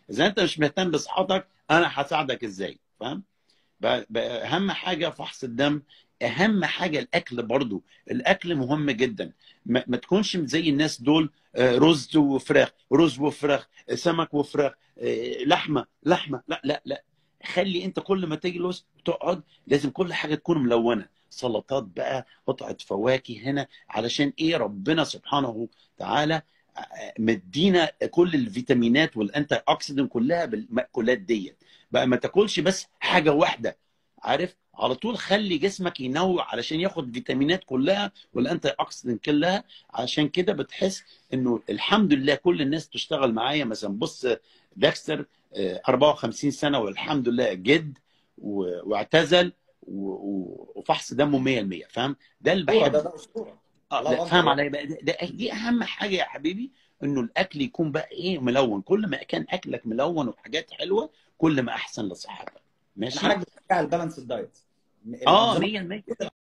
اذا انت مش مهتم بصحتك انا هساعدك ازاي فاهم ب- ب- اهم حاجه فحص الدم اهم حاجه الاكل برضو الاكل مهم جدا ما, ما تكونش زي الناس دول آه، رز وفراخ رز وفراخ آه، سمك وفراخ آه، لحمه لحمه لا لا لا خلي انت كل ما تجلس تقعد لازم كل حاجه تكون ملونه سلطات بقى قطعه فواكه هنا علشان ايه ربنا سبحانه وتعالى آه، مدينا كل الفيتامينات والانتي اوكسيدنت كلها بالمأكولات ديت بقى ما تاكلش بس حاجه واحده عارف على طول خلي جسمك ينوع علشان ياخد فيتامينات كلها والانتي اوكسيدنت كلها عشان كده بتحس انه الحمد لله كل الناس تشتغل معايا مثلا بص داكستر آه، 54 سنه والحمد لله جد و- واعتزل و- و- وفحص دمه 100% فاهم ده اللي اسطوره ده بحب ده اسطوره اه الله لا اكبر فاهم يعني عليا بقى ده, ده دي اهم حاجه يا حبيبي انه الاكل يكون بقى ايه ملون كل ما كان اكلك ملون وحاجات حلوه كل ما احسن لصحتك يعني ماشي حضرتك بتشجع البالانس دايت اه زمان 100%